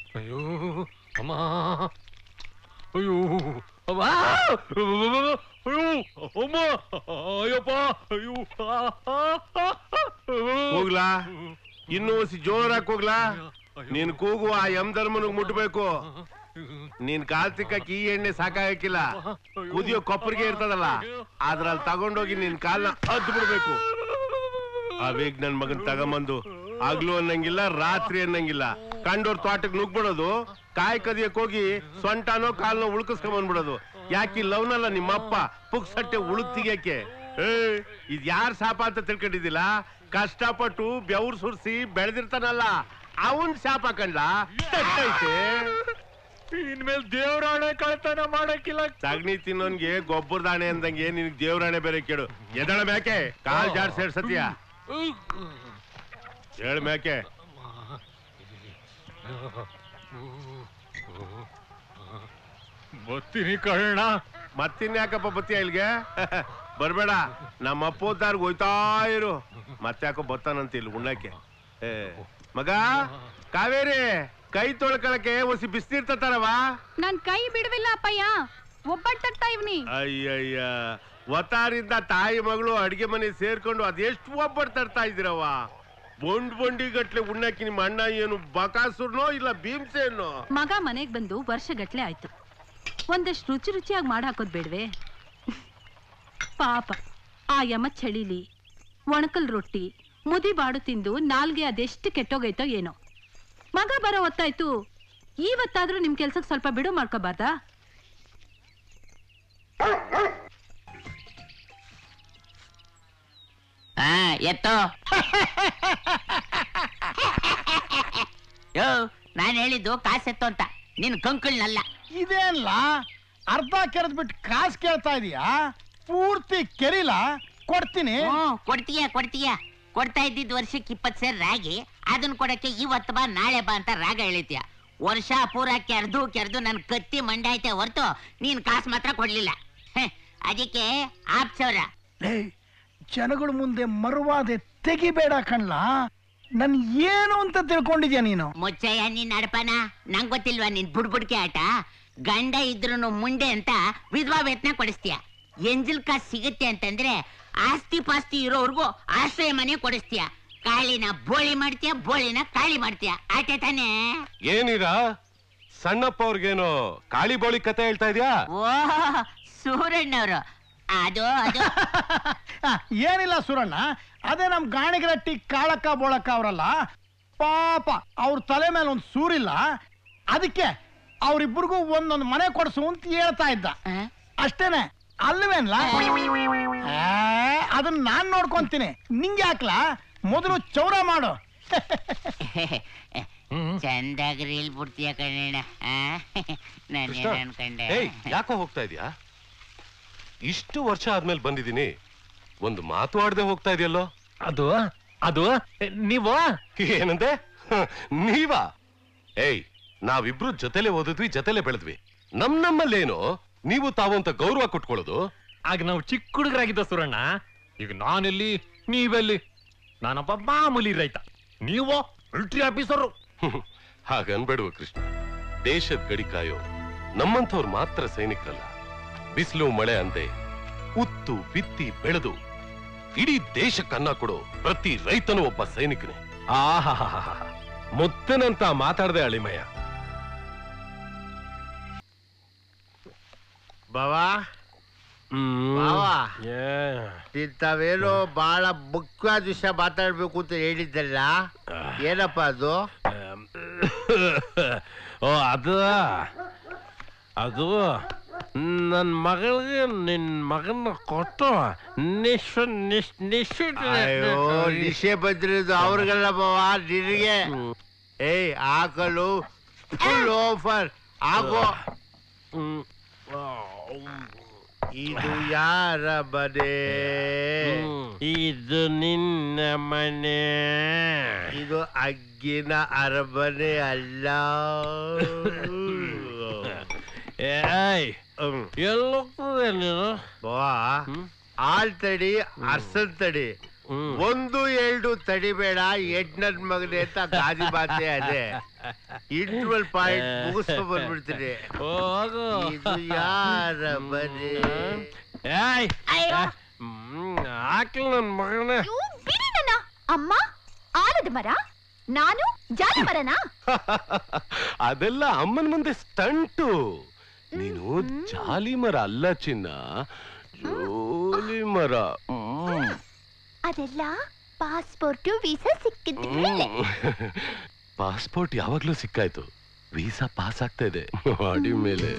ಅಯ್ಯೋ ಅಮ್ಮ ಅಯ್ಯೋ ಅಮ್ಮ ಅಯ್ಯೋ ಅಮ್ಮ ಅಯ್ಯಪ್ಪ ಅಯ್ಯೋ ಹೋಗ್ಲಾ ಇನ್ನೂ ಒಸಿ ಜೋರಾಗಿ ಹೋಗ್ಲಾ ನೀನ್ ಕೂಗು ಆ ಎಂ ಧರ್ಮನಿಗೆ ಮುಟ್ಬೇಕು ನೀನ್ ಕಾಲ್ ತಿಕ್ಕಕ್ ಈ ಎಣ್ಣೆ ಸಾಕಾಗಕ್ಕಿಲ್ಲ ಕುದಿಯೋ ಕೊಪ್ಪರಿಗೆ ಇರ್ತದಲ್ಲ ಅದ್ರಲ್ಲಿ ತಗೊಂಡೋಗಿ ನಿನ್ ಕಾಲ್ನ ಹದ್ದು ಬಿಡ್ಬೇಕು ಅವೀಗ ನನ್ ಮಗನ್ ತಗೊಂಬಂದು ಹಗ್ಲು ಅನ್ನಂಗಿಲ್ಲ ರಾತ್ರಿ ಅನ್ನಂಗಿಲ್ಲ ಕಂಡೋರ್ ತೋಟಕ್ ನುಗ್ಬಿಡೋದು ಕಾಯಿ ಕದಿಯಕ್ ಹೋಗಿ ಸೊಂಟನೋ ಕಾಲ್ನೋ ಉಳ್ಕಿಸ್ಕೊಂಡ್ ಬಂದ್ಬಿಡೋದು ಯಾಕೆ ಲವ್ನಲ್ಲ ನಿಮ್ಮಪ್ಪ ಪುಕ್ಸಟ್ಟೆ ಉಳುಕ್ ತೆಗಿಯಕ್ಕೆ ಏ ಇದ್ ಯಾರ್ ಶಾಪ ಅಂತ ತಿಳ್ಕೊಂಡಿದ್ದಿಲ್ಲ ಕಷ್ಟಪಟ್ಟು ಬೆವ್ರು ಸುರ್ಸಿ ಬೆಳೆದಿರ್ತಾನಲ್ಲ ಅವನ್ ಶಾಪ ಕಂಡ್ಲ ತಟ್ಟೈತೆ ಇನ್ಮೇಲೆ ದೇವರಾಣೆ ಕಳ್ತನ ಮಾಡಕ್ಕಿಲ್ಲ ಸಗಣಿ ತಿನ್ನೋನ್ಗೆ ಗೊಬ್ಬರದಾಣೆ ಅಂದಂಗೆ ನಿನ್ಗೆ ದೇವ್ರಾಣೆ ಬೇರೆ ಕೇಳು ಎದಳ ಮ್ಯಾಕೆ ಕಾಲ್ ಜಾಡ್ ಸೇರ್ಸತಿಯ ಹೇಳ ಮ್ಯಾಕೆ ಬರ್ತೀನಿ ಕಳ್ಳ ಮತ್ತಿನ್ಯಾಕಪ್ಪ ಬತ್ತೀಯ ಇಲ್ಗೆ ಬರ್ಬೇಡ ನಮ್ಮ ಅಪ್ಪೋದಾರ್ಗ್ ಹೋಯ್ತಾ ಇರು ಮತ್ತ್ಯಾಕೋ ಬತ್ತಾನಂತ ಇಲ್ಲಿ ಉಣ್ಣಕ್ಕೆ ಏ ಮಗ ಕಾವೇರಿ ಕೈ ತೊಳ್ಕೊಳಕ್ಕೆ ಒಸಿ ಬಿಸ್ನೀರ್ ನನ್ ಕೈ ಬಿಡುವಿಲ್ಲ ಅಪ್ಪಯ್ಯ ಒಬ್ಬಟ್ಟಗ್ತಾ ಇವ್ನಿ ಅಯ್ಯಯ್ಯ ಒತ್ತಾರಿಂದ ತಾಯಿ ಮಗಳು ಅಡಿಗೆ ಮನೆ ಸೇರ್ಕೊಂಡು ಅದೆಷ್ಟು ಒಬ್ಬಟ್ಟು ತರ್ತಾ ಇದ್ದೀರವ್ವ ಬೊಂಡ್ ಬೊಂಡಿ ಗಟ್ಲೆ ಉಣ್ಣಕ್ಕೆ ನಿಮ್ಮ ಅಣ್ಣ ಏನು ಬಕಾಸುರ್ನೋ ಇಲ್ಲ ಭೀಮ್ಸೇನೋ ಮಗ ಮನೆಗ್ ಬಂದು ವರ್ಷಗಟ್ಲೆ ಆಯ್ತು ಒಂದಷ್ಟು ರುಚಿ ರುಚಿಯಾಗಿ ಮಾಡಾಕೋದ್ ಬೇಡ್ವೆ ಪಾಪ ಆ ಯಮ ಚಳಿಲಿ ಒಣಕಲ್ ರೊಟ್ಟಿ ಮುದಿ ಬಾಡು ತಿಂದು ನಾಲ್ಗೆ ಅದೆಷ್ಟು ಕೆಟ್ಟೋಗೈತೋ ಏನೋ ಮಗ ಬರೋ ಹೊತ್ತಾಯ್ತು ಇವತ್ತಾದ್ರೂ ನಿಮ್ ಕೆಲ್ಸಕ್ಕೆ ಸ್ವಲ್ಪ ಬಿಡು ಮಾಡ್ಕೋಬಾರ್ದಾ ಹಾ ಎತ್ತೋ ಯೋ ನಾನ್ ಹೇಳಿದ್ದು ಕಾಸೆತ್ತು ಅಂತ ನಿನ್ ಕಂಕಳ್ನಲ್ಲ ಇದೇನ್ಲ ಅರ್ಧ ಕೆರೆದ್ ಬಿಟ್ಟು ಕಾಸು ಕೇಳ್ತಾ ಇದೀಯಾ ಪೂರ್ತಿ ಕೆರಿಲ ಕೊಡ್ತೀನಿ ಹ್ಮ್ ಕೊಡ್ತೀಯ ಕೊಡ್ತೀಯ ಕೊಡ್ತಾ ಇದ್ದಿದ್ ವರ್ಷಕ್ಕೆ ಇಪ್ಪತ್ ಸೇರ್ ರಾಗಿ ಅದನ್ನ ಕೊಡಕ್ಕೆ ಇವತ್ತು ಬಾ ನಾಳೆ ಬಾ ಅಂತ ರಾಗ ಹೇಳಿದ್ಯ ವರ್ಷ ಪೂರ ಕೆರ್ದು ಕೆರ್ದು ನನ್ ಕತ್ತಿ ಮಂಡಾಯ್ತೆ ಹೊರ್ತು ನೀನ್ ಕಾಸು ಮಾತ್ರ ಕೊಡ್ಲಿಲ್ಲ ಹೆ, ಅದಕ್ಕೆ ಆಪ್ಸವ್ರ ಲೇ, ಜನಗಳ ಮುಂದೆ ಮರುವಾದೆ ತೆಗಿಬೇಡ ಕಣ್ಲ ನನ್ ಏನು ಅಂತ ತಿಳ್ಕೊಂಡಿದ್ಯಾ ನೀನು ಮುಚ್ಚಯ್ಯ ನೀನ್ ನಡಪನ ನಂಗ್ ಗೊತ್ತಿಲ್ವಾ ನಿನ್ ಬುಡ್ಬುಡ್ಕೆ ಆಟ ಗಂಡ ಇದ್ರೂನು ಮುಂಡೆ ಅಂತ ವಿಧವಾ ವೇತನ ಕೊಡಿಸ್ತೀಯ ಎಂಜಲ್ ಕಾಸ್ ಸಿಗುತ್ತೆ ಅಂತಂದ್ರೆ ಆಸ್ತಿ ಪಾಸ್ತಿ ಇರೋರ್ಗು ಆಶ್ರಯ ಮನೆ ಕೊಡಿಸ್ತೀಯ ಕಾಳಿನ ಬೋಳಿ ಮಾಡ್ತೀಯ ಬೋಳಿನ ಕಾಳಿ ಮಾಡ್ತೀಯ ಆಟೆ ತಾನೇ ಏನಿರ ಸಣ್ಣಪ್ಪ ಅವ್ರಿಗೇನೋ ಕಾಳಿ ಬೋಳಿ ಕತೆ ಹೇಳ್ತಾ ಇದ್ಯಾ ಓ ಸೂರಣ್ಣವ್ರು ಅದು ಅದು ಆ, ಏನಿಲ್ಲ ಸುರಣ್ಣ ಅದೇ ನಮ್ ಗಾಣಿಗರಟ್ಟಿ ಕಾಳಕ್ಕ ಬೋಳಕ್ಕ ಅವರಲ್ಲ ಪಾಪ ಅವ್ರ ತಲೆ ಮೇಲೆ ಒಂದು ಸೂರಿಲ್ಲ ಅದಕ್ಕೆ ಅವ್ರಿಬ್ರಿಗೂ ಒಂದೊಂದು ಮನೆ ಕೊಡ್ಸು ಅಂತ ಹೇಳ್ತಾ ಇದ್ದ ಆ? ಅಷ್ಟೇನೆ ಅಲ್ವೇನ್ಲ ಆ, ಅದನ್ನ ನಾನ್ ನೋಡ್ಕೊಂತೀನಿ ನಿಂಗೆ ಹಾಕ್ಲಾ ಮೊದಲು ಚೌರ ಮಾಡು ಚಂದಾಗಿ ರೀಲ್ ಬಿಡ್ತೀಯ ಕಣ್ಣ ನಾನೇನು ಅನ್ಕೊಂಡೆ ಏಯ್ ಯಾಕೋ ಹೋಗ್ತಾ ಇದೀಯಾ ಇಷ್ಟು ವರ್ಷ ಆದ್ಮೇಲೆ ಬಂದಿದ್ದೀನಿ ಒಂದು ಮಾತು ಆಡದೆ ಹೋಗ್ತಾ ಇದೆಯಲ್ಲೋ ಅದು ಅದು ನೀವು ಏನಂದೆ ಹ, ನೀವಾ ಏಯ್ ನಾವಿಬ್ರು ಜೊತೆಲೆ ಓದಿದ್ವಿ ಜೊತೆಲೆ ಬೆಳೆದ್ವಿ ನಮ್ ನಮ್ಮಲ್ಲೇನು ನೀವು ತಾವು ಅಂತ ಗೌರವ ಕೊಟ್ಕೊಳ್ಳೋದು ಆಗ ನಾವು ಚಿಕ್ಕ ಹುಡುಗರಾಗಿದ್ದ ಸುರಣ್ಣ ಈಗ ನಾನೆಲ್ಲಿ ನೀವೆಲ್ಲಿ ನಾನೊಬ್ಬ ಮಾಮೂಲಿ ರೈತ ನೀವು ಮಿಲಿಟರಿ ಆಫೀಸರು ಹ್ಮ್. ಹಾಗನ್ಬೇಡುವ ಕೃಷ್ಣ ದೇಶದ ಗಡಿ ಕಾಯೋ ನಮ್ಮಂಥವ್ರು ಮಾತ್ರ ಸೈನಿಕರಲ್ಲ ಬಿಸಿಲು ಮಳೆ ಅಂದೆ ಉತ್ತು ಬಿತ್ತಿ ಬೆಳೆದು ಇಡೀ ದೇಶಕ್ಕೆ ಅನ್ನ ಕೊಡೋ ಪ್ರತಿ ರೈತನು ಒಬ್ಬ ಸೈನಿಕನೇ ಆಹಾಹಾಹಾ ಮುತ್ತನಂತ ಮಾತಾಡ್ದೆ ಅಳಿಮಯ್ಯ ಬಾವಾ ಬಾವಾ ಇಂಥವೇನೋ ಬಹಳ ಮುಖ್ಯವಾದ ವಿಷಯ ಮಾತಾಡ್ಬೇಕು ಅಂತ ಹೇಳಿದ್ದಲ್ಲ ಏನಪ್ಪ ಅದು ಓ ಅದು ಅದು ನನ್ನ ಮಗಳಿಗೆ ನಿನ್ ಮಗನ ಕೊಟ್ಟು ನಿಶ್ ನಿಶ್ ನಿಶ್ ಅಯ್ಯೋ ನಿಶೆ ಬಂದಿರೋದು ಅವ್ರಿಗೆಲ್ಲ ಬಾವ ನಿನಗೆ ಏಯ್ ಹಾಕಲು ಫುಲ್ ಆಫರ್ ಹಾಕೋ ಇದು ಯಾರ ಮನೆ ಇದು ನಿನ್ನ ಮನೆ ಇದು ಅಗ್ಗಿನ ಅರಮನೆ ಅಲ್ಲ ಏಯ್ ಎಲ್ಲೋಗ್ತದೆ ನೀನು ಬಾ ಹಾಲ್ ತಡಿ ಅರ್ಸನ್ ತಡಿ ಒಂದು ಎರಡು ತಡಿಬೇಡ ಎಡ್ ನನ್ ಮಗನೆ ಅಂತ ಗಾದಿ ಮಾತೆ ಅದೇ ಇಂಟರ್ವಲ್ ಪಾಯಿಂಟ್ ಮುಗಿಸ್ಕೊ ಬಂದ್ಬಿಡ್ತೀನಿ ಹೋಗು ಇದು ಯಾರ ಮನೆ ಏಯ್ ಅಯ್ಯೋ. ಹ್ಮ್, ಹಾಕ್ಲಿ ನನ್ ಮಗನೇ ಅಯ್ಯೋ, ಬಿಡಿ ನನ್ನ ಅಮ್ಮ ಆಲದ ಮರ ನಾನು ಜಾಲ ಮರನಾ ಅದೆಲ್ಲ ಅಮ್ಮನ ಮುಂದೆ ಸ್ಟಂಟು ನೀನು ಜಾಲಿ ಮರ ಅಲ್ಲ ಚಿನ್ನ ಜೋಲಿ ಮರ ಹ್ಮ್. ಅದೆಲ್ಲ ಪಾಸ್ಪೋರ್ಟ್ ವೀಸಾ ಸಿಕ್ಕಿದ ಮೇಲೆ ಪಾಸ್ಪೋರ್ಟ್ ಯಾವಾಗ್ಲೂ ಸಿಕ್ಕಾಯ್ತು ವೀಸಾ ಪಾಸ್ ಆಗ್ತಾ ಇದೆ ಮಾಡಿ ಮೇಲೆ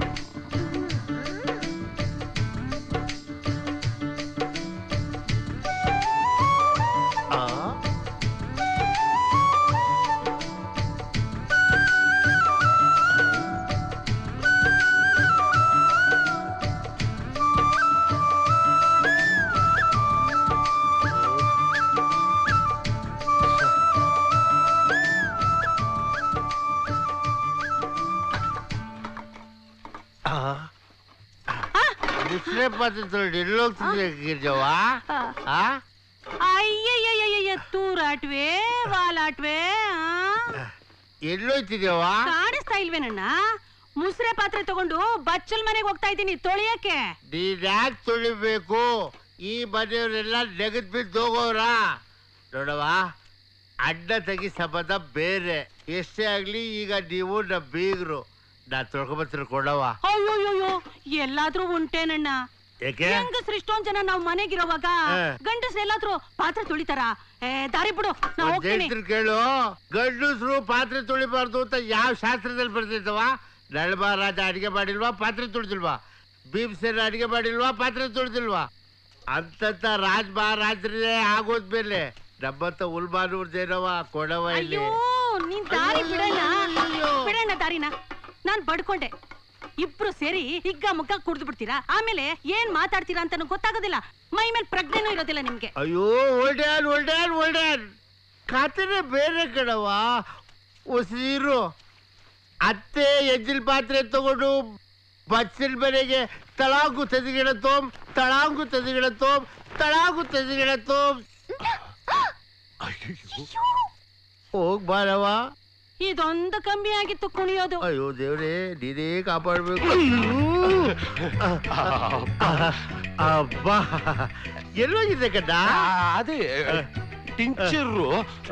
ಮುಸ್ರೆ ಪಾತ್ರೆ ತೊಗೊಂಡು ಎಲ್ಲೋಗ್ತಿದ್ದೆ ಗಿರ್ಜವ್ವ ಆ ಅಯ್ಯಯ್ಯಯ್ಯಯ್ಯ ತೂರಾಟ್ವೆ ವಾಲಾಟ್ವೆ ಎಲ್ಲೋಯ್ತಿದ್ಯವ್ವ ಕಾಣಿಸ್ತಾ ಇಲ್ವೇನಣ್ಣ ಮುಸ್ರೆ ಪಾತ್ರೆ ತಗೊಂಡು ಬಚ್ಚಲ್ ಮನೆಗೆ ಹೋಗ್ತಾ ಇದ್ದೀನಿ ತೊಳಿಯಕ್ಕೆ ನೀನ್ ಯಾಕೆ ತುಳಿಬೇಕು ಈ ಮನೆಯವರೆಲ್ಲ ನೆಗದ್ ಬಿದ್ದು ಹೋಗೋರ ನೋಡವ್ವ ಅಡ್ಡ ತೆಗಿ ಸಂಬಂಧ ಬೇರೆ ಎಷ್ಟೇ ಆಗ್ಲಿ ಈಗ ನೀವು ನಮ್ಮ ಬೀಗರು ನಾ ತೊಳ್ಕೊಬತ್ತೀನಿ ಕೊಡವ ಅಯ್ಯೋಯ್ಯೋ ಎಲ್ಲಾದ್ರೂ ಉಂಟೇನಣ್ಣ ಯಾಕೆ ಹೆಂಗಸ್ರು ಇಷ್ಟೊಂದ್ ಜನ ನಾವ್ ಮನೆಗಿರೋವಾಗ ಹಾ. ಗಂಡಸ್ರು ಎಲ್ಲಾದ್ರೂ ಪಾತ್ರೆ ತುಳಿತಾರ ಏ ದಾರಿ ಬಿಡು ನಾ ಒಂದ್ ಹೋಗ್ತೀನಿ ಹೇಳ್ತೀನಿ ಕೇಳು ಗಂಡಸ್ರು ಪಾತ್ರೆ ತುಳಿಬಾರ್ದು ಅಂತ ಯಾವ ಶಾಸ್ತ್ರದಲ್ಲಿ ಬರ್ತಿದ್ದವ ನಳಮಹಾರಾಜ ಅಡಿಗೆ ಮಾಡಿಲ್ವಾ ಪಾತ್ರೆ ತುಳಿದಿಲ್ವಾ ಭೀಮಸೇನ ಅಡಿಗೆ ಮಾಡಿಲ್ವಾ ಪಾತ್ರೆ ತುಳಿದಿಲ್ವಾ ಅಂತಂತ ರಾಜ ಮಹಾರಾಜರೇ ಆಗೋದ್ಮೇಲೆ ನಮ್ಮಂತ ಉಲ್ಮಾನೂರ್ದೇನವ ಕೊಡವ ಇಲ್ಲಿ ಅಯ್ಯೋ ನೀನ್ ದಾರಿ ಬಿಡಣ್ಣ ಅಯ್ಯೋ. ಬಿಡಣ್ಣ ದಾರಿನ ನಾನ್ ಬಡ್ಕೊಂಡೆ ಇಬ್ರು ಸೇರಿ ಹಿಗ್ಗ ಮುಗ್ಗ ಕುಡ್ದು ಬಿಡ್ತೀರಾ ಆಮೇಲೆ ಏನ್ ಮಾತಾಡ್ತೀರಾ ಅಂತ ಗೊತ್ತಾಗೋದಿಲ್ಲ ಮೈ ಮೇಲೆ ಪ್ರಜ್ಞೆನೂ ಇರೋದಿಲ್ಲ ನಿಮ್ಗೆ ಅಯ್ಯೋ ಒಳ್ಡ್ಯಾನ್ ಒಳ್ಡ್ಯಾನ್ ಒಳ್ಡ್ಯಾನ್ ಖಾತೆನೇ ಬೇರೆ ಕಣವ ಉಸಿರು ಅತ್ತೆ ಎಜ್ಜಿಲ್ ಪಾತ್ರೆ ತಗೊಂಡು ಬಚ್ಚಿನ ಮನೆಗೆ ತಳಾಂಗು ತೆದಿಗಿಡ ತೋಮ್ ತಳಾಂಗು ತೆದಿಗಿಡ ತೋಮ್ ತಳಾಂಗು ತೆದಿಗಿಡ ತೋಮ್ ಹೋಗ್ ಬಾರವ ಇದೊಂದು ಕಮ್ಮಿ ಆಗಿತ್ತು ಕುಣಿಯೋದು ಅಯ್ಯೋ ದೇವ್ರೇ ನೀನೇ ಕಾಪಾಡ್ಬೇಕು ಅಬ್ಬಾ ಎಲ್ಲೋಗಿದೆ ಕಡ್ಡ ಅದೇ ಟಿಂಚರು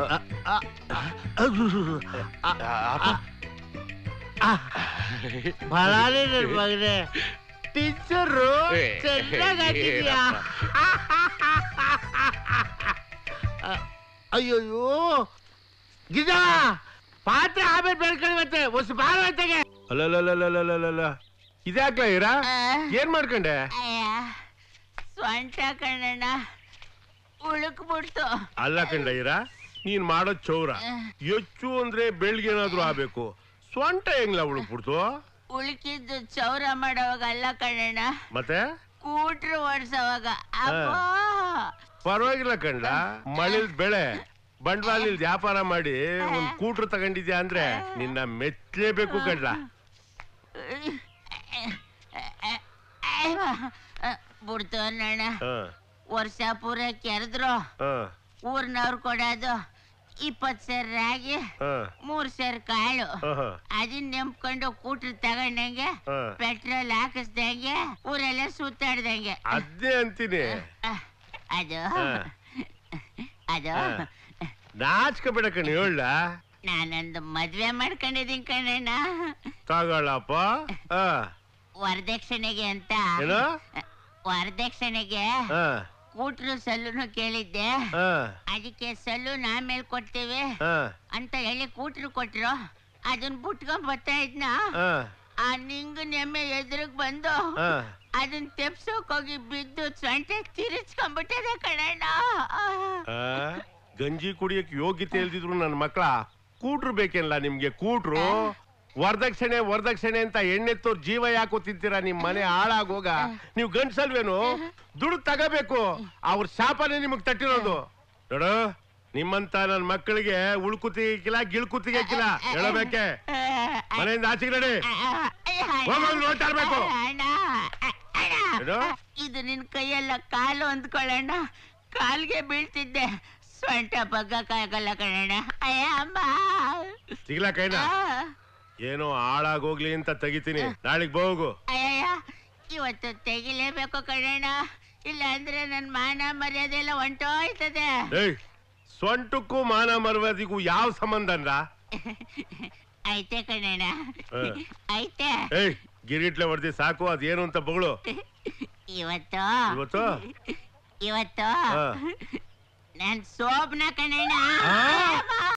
ಬಲಾನೇ ನನ್ ಮಗನೇ ಟೀಚರು ಚೆನ್ನಾಗಿ ಹಾಕಿದ್ಯಾ ಅಯ್ಯೋಯ್ಯೋ ಗಿಜ ಪಾತ್ರೆ ಆಮೇಲೆ ಬೆಳ್ಕೊಳ್ಳುತ್ತೆ ಹೊಸ ಬಾರ ಹೊತ್ತಿಗೆ ಅಲ್ಲಲ್ಲಲ್ಲಲ್ಲಲ್ಲಲ್ಲ ಇದ್ಯಾಕ್ಲ ಇರಾ ಏನ್ ಮಾಡ್ಕೊಂಡೆ ಅಯ್ಯ ಸ್ವಂಟ ಕಣ್ಣಣ್ಣ ಉಳುಕ್ ಬಿಡ್ತು ಅಲ್ಲ ಕಂಡ ಇರಾ ನೀನ್ ಮಾಡೋ ಚೌರ ಹೆಚ್ಚು ಅಂದ್ರೆ ಬೆಳ್ಗೇನಾದ್ರೂ ಆಗ್ಬೇಕು ಸ್ವಂಟ ಹೆಂಗ್ಲ ಉಳುಕ್ಬಿಡ್ತು ಉಳುಕಿದ್ದು ಚೌರ ಮಾಡೋವಾಗ ಅಲ್ಲ ಕಣ್ಣಣ್ಣ ಮತ್ತೆ ಕೂಟ್ರು ಓಡ್ಸೋವಾಗ ಅಬ್ಬಾ ಪರವಾಗಿಲ್ಲ ಕಂಡ ಮಳಿಲ್ ಬೆಳೆ ಬಂಡವಾಳ ಇಲ್ದ್ ವ್ಯಾಪಾರ ಮಾಡಿ ಒಂದ್ ಕೂಟ್ರು ತಗೊಂಡಿದ್ಯಾ ಅಂದ್ರೆ ನಿನ್ನ ಮೆಚ್ಲೇಬೇಕು ಕಂಡ ಬಿಡ್ತು ಅಣ್ಣಣ್ಣ ಹ ವರ್ಷ ಪೂರ ಕೆರೆದ್ರು ಹ ಊರ್ನವ್ರು ಕೊಡೋದು ಇಪ್ಪತ್ ಸೇರ್ ರಾಗಿ ಹ ಮೂರ್ ಸೇರ್ ಕಾಳು ಹ ಅದನ್ನ ನೆಂಪ್ಕೊಂಡು ಕೂಟ್ರು ತಗೊಂಡಂಗೆ ಹ ಪೆಟ್ರೋಲ್ ಹಾಕಿಸ್ದಂಗೆ ಊರೆಲ್ಲ ಸುತ್ತಾಡ್ದಂಗೆ ಅದೇ ಅಂತೀನಿ ಅಹ್, ಅದು ಹ. ಅದು ಹ. ನಾಚ್ಕೋಬೇಡ ಕಣ್ ಹೇಳ ನಾನೊಂದು ಮದ್ವೆ ಮಾಡ್ಕೊಂಡಿದ್ದೀನಿ ಕಣಣ್ಣ ತಗೊಳ್ಳಪ್ಪ ಹ ವರದಕ್ಷಿಣೆಗೆ ಅಂತ ಏನು ವರದಕ್ಷಿಣೆಗೆ ಹ ಕೂಟ್ರು ಸಲ್ಲುನು ಕೇಳಿದ್ದೆ ಹ ಅದಕ್ಕೆ ಸಲ್ಲೂನ್ ಆಮೇಲೆ ಕೊಡ್ತೀವಿ ಹ ಅಂತ ಹೇಳಿ ಕೂಟ್ರು ಕೊಟ್ರು ಅದನ್ನ ಬಿಟ್ಕೊಂಡ್ ಬರ್ತಾ ಇದ್ನ ಹ ಆ ನಿಂಗು ನೆಮ್ಮೆ ಎದುರಿಗೆ ಬಂದು ಹ ಅದನ್ನ ತೆಪ್ಸೋಕ್ ಹೋಗಿ ಬಿದ್ದು ಸೊಂಟೆ ತಿರುಚ್ಕೊಂಡ್ಬಿಟ್ಟಿದೆ ಕಣಣ್ಣ ಆ, ಗಂಜಿ ಕುಡಿಯಕ್ ಯೋಗ್ಯತೆ ಇಲ್ದಿದ್ರು ನನ್ನ ಮಕ್ಕಳ ಕೂಟ್ರು ಬೇಕೇನಲ್ಲ ನಿಮ್ಗೆ ಕೂಟ್ರು ವರದಕ್ಷಿಣೆ ವರದಕ್ಷಿಣೆ ಅಂತ ಎಣ್ಣೆತ್ತೋರ್ ಜೀವ ಯಾಕೋ ತಿಂತೀರಾ ನಿಮ್ ಮನೆ ಹಾಳಾಗೋಗ ನೀವು ಗಂಡ್ಸಲ್ವೇನು ದುಡ್ಡು ತಗೋಬೇಕು ಅವ್ರ ಶಾಪನೇ ನಿಮಗ್ ತಟ್ಟಿರೋದು ನೋಡು ನಿಮ್ಮಂತ ನನ್ ಮಕ್ಕಳಿಗೆ ಉಳ್ಕು ತೆಗಿಕಿಲ್ಲ ಗಿಳ್ಕು ತೆಗಿಯಕ್ಕಿಲ್ಲ ಹೇಳಬೇಕೆ ಮನೆಯಿಂದ ಆಚೆಗೆ ನಡಿ ಹೋಗೋದು ನೋಡ್ತಾ ಇರ್ಬೇಕು. ಅಣ್ಣ, ಅಣ್ಣ, ಏನು? ಇದು ನಿನ್ ಕೈಯೆಲ್ಲ ಕಾಲು ಅಂದ್ಕೊಳ್ಳೋಣ ಕಾಲ್ಗೆ ಬೀಳ್ತಿದ್ದೆ ಸೊಂಟ ಬಗ್ಗಕ್ಕಾಗಲ್ಲ ಕಣಣ್ಣ ಅಯ್ಯ ಅಮ್ಮ ಸಿಗ್ಲಾ ಕೈನ ಆ, ಏನೋ ಹಾಳಾಗೋಗ್ಲಿ ಅಂತ ತೆಗಿತೀನಿ ನಾಳೆಗ್ ಹೋಗು ಅಯ್ಯಯ್ಯ ಇವತ್ತು ತೆಗಿಲೇಬೇಕು ಕಣಣ್ಣ ಇಲ್ಲ ಅಂದ್ರೆ ನನ್ ಮಾನ ಮರ್ಯಾದೆ ಎಲ್ಲ ಹೊಂಟೋಯ್ತದೆ ಏಯ್ ಸೊಂಟಕ್ಕೂ ಮಾನ ಮರ್ಯಾದಿಗೂ ಯಾವ ಸಂಬಂಧನ್ರ ಐತೆ ಕಣಣ್ಣ ಹ. ಐತೆ ಏಯ್ ಗಿರಿಟ್ಲೆ ಹೊಡ್ದಿ ಸಾಕು ಅದೇನು ಅಂತ ಬಗಳು ಇವತ್ತು ಇವತ್ತು ಇವತ್ತು ಹಾ. ನಾನ್ ಸೋಬ್ನ ಕಣಣ್ಣ ಆ? ಅಮ್ಮ.